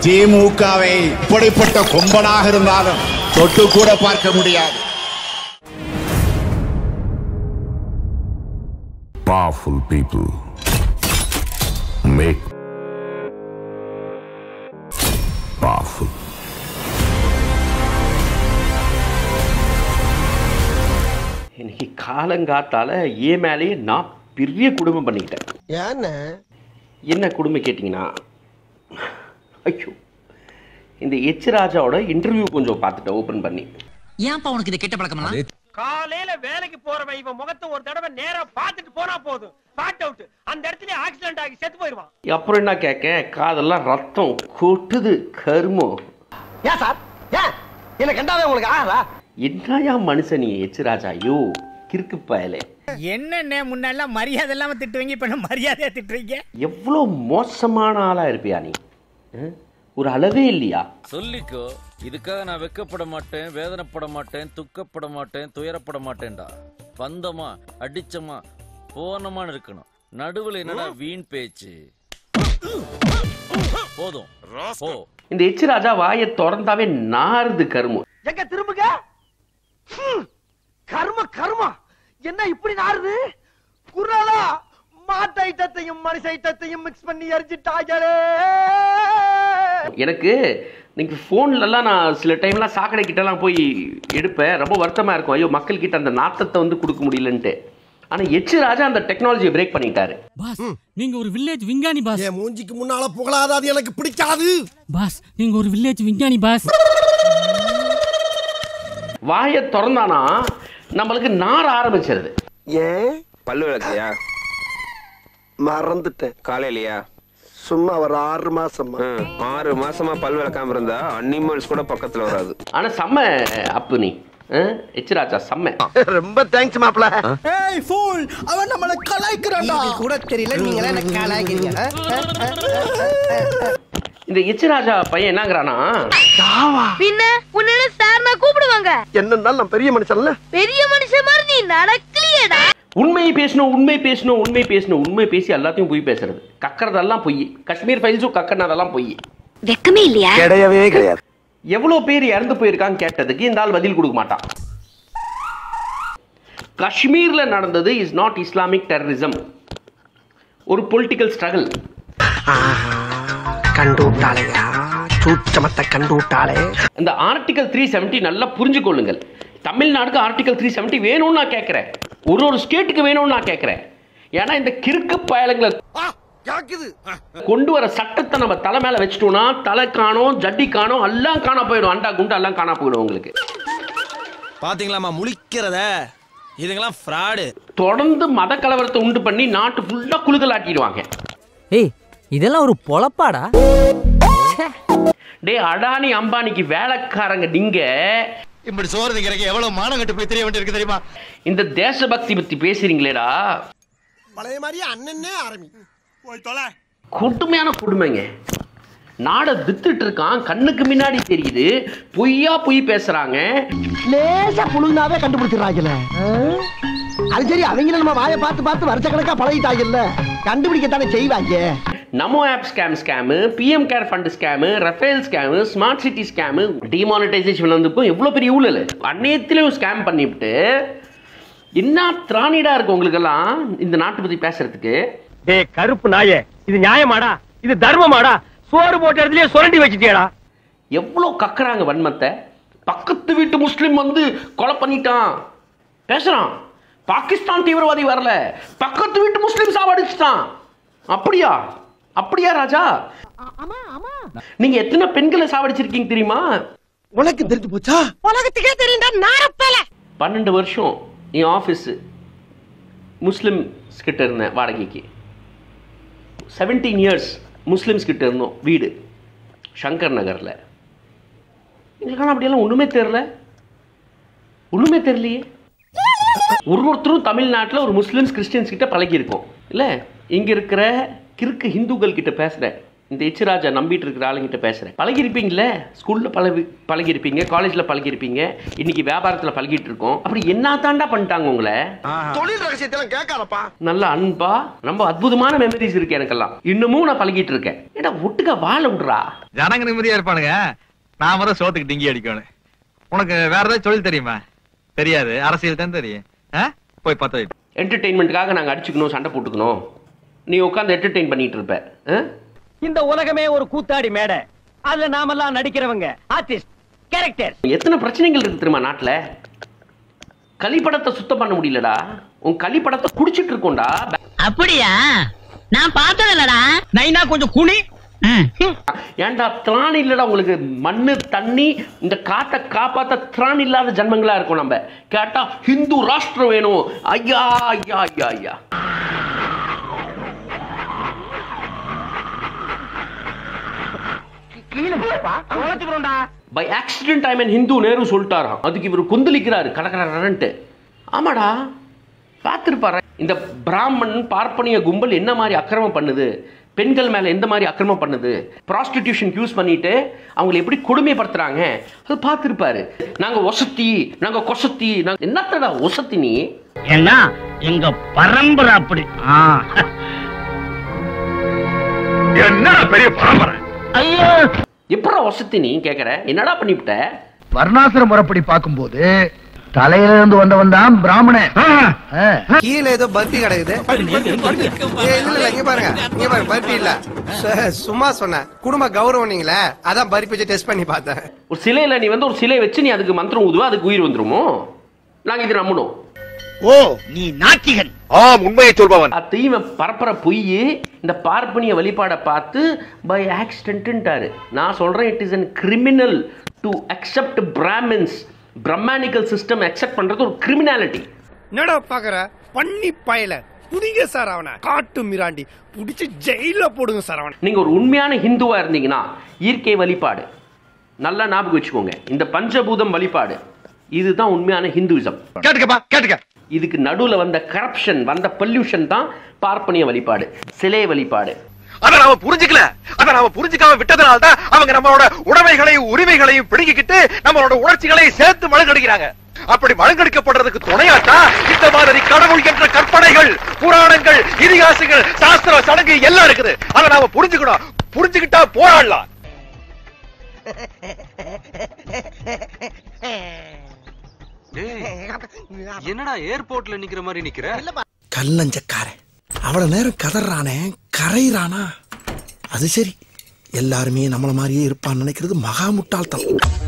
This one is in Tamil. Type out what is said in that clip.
திமுகவை இப்படிப்பட்ட கொம்பனாக இருந்தாலும் தொட்டு கூட பார்க்க முடியாது Powerful people make powerful. இன்னைக்கு காலங்காத்தால ஏன் மேலேயே நான் பெரிய குடும்பம் பண்ணிக்கிட்டேன் ஏன்னு என்ன குடும்பம் கேட்டிங்கன்னா ஐயோ இந்த எச் ராஜாவோட இன்டர்வியூ கொஞ்சம் பார்த்துட்டேன் ஓப்பன் பண்ணி ஏன்பா உனக்கு இது கெட்ட பழக்கமா காலையில வேலைக்கு போறவன் இவன் முகத்தை ஒரு தடவை நேரா பார்த்துட்டு போனா போதும் பாட் அவுட் அந்த இடத்துல ஆக்சிடென்ட் ஆகி செத்து போயிருவான் அப்புறம் என்ன கேட்க காதெல்லாம் ரத்தம் கொட்டுது கருமம் ஏன் சார் ஏன் என்ன கண்டாவே உங்களுக்கு ஆறா என்னயா மனுஷன் நீ எச் ராஜா ஐயோ கிறுக்கு பயலே என்னண்ணே முன்னெல்லாம் மரியாதை இல்லாம திட்டுவீங்க இப்ப என்ன மரியாதையா திட்டுறீங்க எவ்வளோ மோசமான ஆளா இருப்பியா நீ அஹ்? ஒரு அளவே இல்லையா சொல்லிக்கோ இதுக்காக நான் வெக்கப்பட மாட்டேன் வேதனைப்பட மாட்டேன் துக்கப்பட மாட்டேன் துயரப்பட மாட்டேன்டா பந்தமா அடிச்சமா போனமான்னு இருக்கணும் நடுவுல என்னடா வீண் பேச்சு போதும் போ இந்த எச் ராஜா வாயை திறந்தாவே நாறுது கருமம் எங்க திரும்புங்க ஹம், கர்ம கர்மா என்ன இப்படி நாறுது குரலா மாட்டு ஐட்டத்தையும் மனுஷ ஐட்டத்தையும் மிக்ஸ் பண்ணி எரிஞ்சிட்டாங்களே எனக்கு இன்னைக்கு ஃபோன்லலாம் நான் சில டைம்லாம் சாக்கடை கிட்டலாம் போய் எடுப்பேன் ரொம்ப வருத்தமாக இருக்கும் ஐயோ மக்கள் கிட்ட அந்த நாத்தத்தை வந்து கொடுக்க முடியலன்ட்டு ஆனால் எச் ராஜா அந்த டெக்னாலஜியை பிரேக் பண்ணிட்டாரு பாஸ் நீங்க ஒரு வில்லேஜ் விஞ்ஞானி பாஸ் என் மூஞ்சிக்கு முன்னால புகழாத அது எனக்கு பிடிக்காது பாஸ் நீங்க ஒரு வில்லேஜ் விஞ்ஞானி பாஸ் வாயை திறந்தானா நம்மளுக்கு நார ஆரம்பிச்சிருது ஏன் பல்லு விளக்கையா மறந்துட்டேன் காலையிலயா சும்மா ஒரு ஆறு மாசமா ம், ஆறு மாசமா பல் விளக்காம இருந்தா அனிமல்ஸ் கூட பக்கத்துல வராது ஆனால் செம்ம அப்பு நீ அஹ், எச் ராஜா செம்ம ரொம்ப தேங்க்ஸ் மாப்ள ஏய் ஃபூல் அவன் நம்மள கலாய்க்கிறான்டா கூட தெரியல நீங்களே எனக்கு கலாய்க்கிறீங்க இந்த எச் ராஜா பையன் என்னங்கிறானா பின்ன உன்ன சார் நான் கூப்பிடுவாங்க என்னன்னாலும் நான் பெரிய மனுஷன்ல பெரிய மனுஷன் மாதிரி நீ நடக்கலையேடா உண்மை பேசணும் உண்மை பேசணும் உண்மை பேசணும் உண்மை பேசி எல்லாத்தையும் பொய் பேசுறது கக்கறதெல்லாம் பொய் காஷ்மீர் ஃபைல்ஸும் கக்கனதெல்லாம் பொய் வெக்கமே இல்லையா கிடையவே கிடையாது எவ்வளோ பேர் இறந்து போயிருக்காங்க கேட்டதுக்கு இந்த ஆள் பதில் கொடுக்க மாட்டான் காஷ்மீர்ல நடந்தது இஸ் நாட் இஸ்லாமிக் டெரரிசம் ஒரு பொலிட்டிக்கல் ஸ்ட்ரகிள் கண்டு விட்டாளையா சூச்சமத்தை கண்டு விட்டாளே இந்த ஆர்டிகல் த்ரீ செவன்ட்டி நல்லா புரிஞ்சு கொள்ளுங்கள் தமிழ்நாடுக்கு ஆர்டிகல் த்ரீ செவன்ட்டி வேணும்னு நான் கேட்குறேன் ஒரு ஒரு ஸ்டேட்டுக்கு வேணும்னு நான் கேட்குறேன் ஏன்னா இந்த கிறுக்கு பயலங்களை கொண்டு வர சட்டத்தை நம்ம தலை மேல வச்சிட்டோம்னா தலை காணோம் ஜட்டி காணோம் எல்லாம் காணா போயிடும் அண்டா குண்டா எல்லாம் காணா போயிடும் உங்களுக்கு பாத்தீங்களாமா முழிக்கிறத இதுங்கெல்லாம் ஃப்ராடு தொடர்ந்து மத கலவரத்தை உண்டு பண்ணி நாட்டு ஃபுல்லா குழுதல் ஆட்டிடுவாங்க ஏய் இதெல்லாம் ஒரு பொழப்பாடா டே அடானி அம்பானிக்கு வேலைக்காரங்க நீங்க இப்படி சோறு திங்கிறக்கு எவ்வளவு மானம் கட்டு போய் தெரிய வேண்டியிருக்கு தெரியுமா இந்த தேசபக்தி பத்தி பேசுறீங்களேடா பழைய மாதிரியே அண்ணனே ஆரம்பி போய் தொலை கொடுமையான கொடுமைங்க நாடை வித்துட்டு இருக்கான் கண்ணுக்கு முன்னாடி தெரியுது பொய்யா பொய் பேசுறாங்க லேசா புழுந்தாவே கண்டுபிடிச்சிடறாங்கல்ல அது சரி அவங்கள நம்ம வாயை பார்த்து பார்த்து வருஷ கணக்கா பழகிட்டாங்கல்ல கண்டுபிடிக்கத்தானே செய்வாங்க NaMo app scam scam PM care fund scam Rafale scam smart city scam demonetisation வந்தப்போ எவ்வளோ பெரிய ஊழல் அந்நேரத்துலேயும் ஸ்கேம் பண்ணிவிட்டு என்ன திராணிடா இருக்கு உங்களுக்கெல்லாம் இந்த நாட்டு பற்றி பேசுறதுக்கு டேய் கருப்பு நாயே இது நியாயமாடா இது தர்மமாடா சோறு போட்ட இடத்துலயே சுரண்டி வச்சிட்டியடா எவ்வளோ கக்குறாங்க வன்மத்தை பக்கத்து வீட்டு முஸ்லீம் வந்து கொலை பண்ணிட்டான் பேசுறான் பாகிஸ்தான் தீவிரவாதி வரல பக்கத்து வீட்டு முஸ்லீம் சாவடிச்சிட்டான் அப்படியா அப்படியா ராஜா நீங்க எத்தனை பெண்களை சாவடிச்சிருக்கீங்க தெரியுமா உனக்கு தெரிஞ்சு போச்சா உலகத்துக்கே தெரியும்டா நாரப்பேல பன்னெண்டு வருஷம் என் ஆஃபீஸ் முஸ்லிம்ஸ் கிட்ட இருந்தேன் வாடகைக்கு செவன்டீன் இயர்ஸ் முஸ்லிம்ஸ் கிட்ட இருந்தோம் வீடு சங்கர் நகரில் எங்களுக்கான அப்படியெல்லாம் ஒன்றுமே தெரில ஒன்றுமே தெரியலையே ஒரு ஒருத்தரும் தமிழ்நாட்டில் ஒரு முஸ்லிம்ஸ் கிறிஸ்டியன்ஸ் கிட்ட பழகியிருக்கோம் இல்லை இங்கே இருக்கிற கிறுக்கு ஹிந்துக்கள் கிட்ட பேசுகிறேன் இந்த எச் ராஜா நம்பிட்டு இருக்கிற ஆளுங்கிட்ட பேசுறேன் பழகிருப்பீங்களே ஸ்கூல்ல பழகி பழகிருப்பீங்க காலேஜ்ல பழகிருப்பீங்க இன்னைக்கு வியாபாரத்துல பழகிட்டு இருக்கோம் அப்படி என்ன தாண்டா பண்ணிட்டாங்க உங்களை தொழில் ரகசியத்தெல்லாம் கேட்காதப்பா நல்ல அன்பா ரொம்ப அற்புதமான மெமரிஸ் இருக்கு எனக்கெல்லாம் இன்னமும் நான் பழகிட்டு இருக்கேன் ஏடா ஒட்டுக்க வாழ விடுறா ஜனங்க நிம்மதியா இருப்பானுங்க நான் முறை சோத்துக்கு டிங்கி அடிக்கணும் உனக்கு வேற ஏதாவது தொழில் தெரியுமா தெரியாது அரசியல் தான் தெரியும் ஆ? போய் பத்த வை என்டர்டெயின்மெண்ட்டுக்காக நாங்கள் அடிச்சுக்கணும் சண்டை போட்டுக்கணும் நீ உட்காந்து என்டர்டெயின் பண்ணிட்டு இருப்ப ஆ? இந்த உலகமே ஒரு கூத்தாடி மேடை அதுல நாமெல்லாம் நடிக்கிறவங்க ஆர்டிஸ்ட் கேரக்டர் எத்தனை பிரச்சனைகள் இருக்கு தெரியுமா நாட்டில் கலிப்படத்தை சுத்தம் பண்ண முடியலடா உன் கலிப்படத்தை குடிச்சிட்டு இருக்கோம்டா அப்படியா நான் பார்த்தது இல்லடா நைனா கொஞ்சம் குனி ஏன்டா திராணி இல்லடா உங்களுக்கு மண்ணு தண்ணி இந்த காட்டை காப்பாத்த திராணி இல்லாத ஜன்மங்களா இருக்கும் நம்ம கேட்டா ஹிந்து ராஷ்டிரம் வேணும் ஐயா ஐயா ஐயா ஐயா கீழே போப்பா வளர்த்துக்கிறோம்டா by accident I mean Hindu Nehru சொல்லிட்டாராம் அதுக்கு இவர் கொந்தளிக்கிறாரு கடற்கரன்ட்டு ஆமாடா பார்த்துருப்பாரு இந்த பிராமணன் பார்ப்பனிய கும்பல் என்ன மாதிரி அக்கிரமம் பண்ணுது பெண்கள் மேல எந்த மாதிரி அக்கிரமம் பண்ணுது ப்ராஸ்டிடியூஷன் யூஸ் பண்ணிட்டு அவங்களை எப்படி கொடுமைப்படுத்துறாங்க அது பார்த்துருப்பாரு நாங்க ஒசத்தி நாங்க கொசத்தி நாங்க என்னத்தடா ஒசத்தி நீ ஏன்னா எங்க பரம்பரை அப்படி என்ன பெரிய பரம்பரை ஐயோ எப்படா ஒசத்தி நீ கேக்குற என்னடா பண்ணிவிட்ட வர்ணாசிர முறைப்படி பார்க்கும்போது தலையில இருந்து வந்தவன் தான் பிராமணன் கீழே ஏதோ பர்பி கிடக்குது ஏய், இல்ல இல்ல இங்க பாருங்க இங்க பாருங்க பர்பி இல்ல சு- சும்மா சொன்னேன் குடும்ப கௌரவம் நீங்களே அதான் பர்பி வச்சு டெஸ்ட் பண்ணி பார்த்தேன் ஒரு சிலையில நீ வந்து ஒரு சிலையை வச்சு நீ அதுக்கு மந்திரம் ஊதுவா அதுக்கு உயிர் வந்துருமோ நாங்க இது நம்பணும் ஓ நீ நாத்திகன் ஆம் உண்மையை சொல்பவன் அத்தையும் பரப்புற பொய் இந்த பார்ப்பனிய வழிபாடை பார்த்து பை ஆக்சிடென்ட்டாரு நான் சொல்றேன் it is an criminal to accept Brahmins brahmanical system accept பண்றது ஒரு கிரிமினாலிட்டி என்னடா பாக்குற பண்ணி பயல புடிங்க சார் அவனை காட்டு மிராண்டி புடிச்சு ஜெயில போடுங்க சார் அவனை நீங்க ஒரு உண்மையான ஹிந்துவா இருந்தீங்கன்னா இயற்கை வழிபாடு நல்லா ஞாபகம் வச்சுக்கோங்க இந்த பஞ்சபூதம் வழிபாடு இதுதான் உண்மையான ஹிந்துவிசம் கேட்டுக்கப்பா கேட்டுக்க இதுக்கு நடுவுல வந்த கரப்ஷன் வந்த பொல்யூஷன் தான் பார்ப்பனிய வழிபாடு சிலை வழிபாடு அத நாம புரிஞ்சுக்கல அத நாம புரிஞ்சுக்காம விட்டதனால தான் அவங்க நம்மளோட உடைமைகளையும் உரிமைகளையும் பிடுங்கிக்கிட்டு நம்மளோட உணர்ச்சிகளை சேர்த்து மழுங்கடிக்கிறாங்க அப்படி மழுங்கடிக்கப்படுறதுக்கு துணையாட்டா இந்த மாதிரி கடவுள் என்ற கற்பனைகள் புராணங்கள் இதிகாசங்கள் சாஸ்திர சடங்கு எல்லாம் இருக்குது அத நாம புரிஞ்சுக்கணும் புரிஞ்சுக்கிட்டா போராடலாம் என்னடா ஏர்போர்ட்ல நிக்கிற மாதிரி நிக்கிற கல்லஞ்சக்காரன் அவ்வளவு நேரம் கதறானே கரையிறானா அது சரி எல்லாருமே நம்மள மாதிரியே இருப்பான்னு நினைக்கிறது மகா முட்டாள்தனம்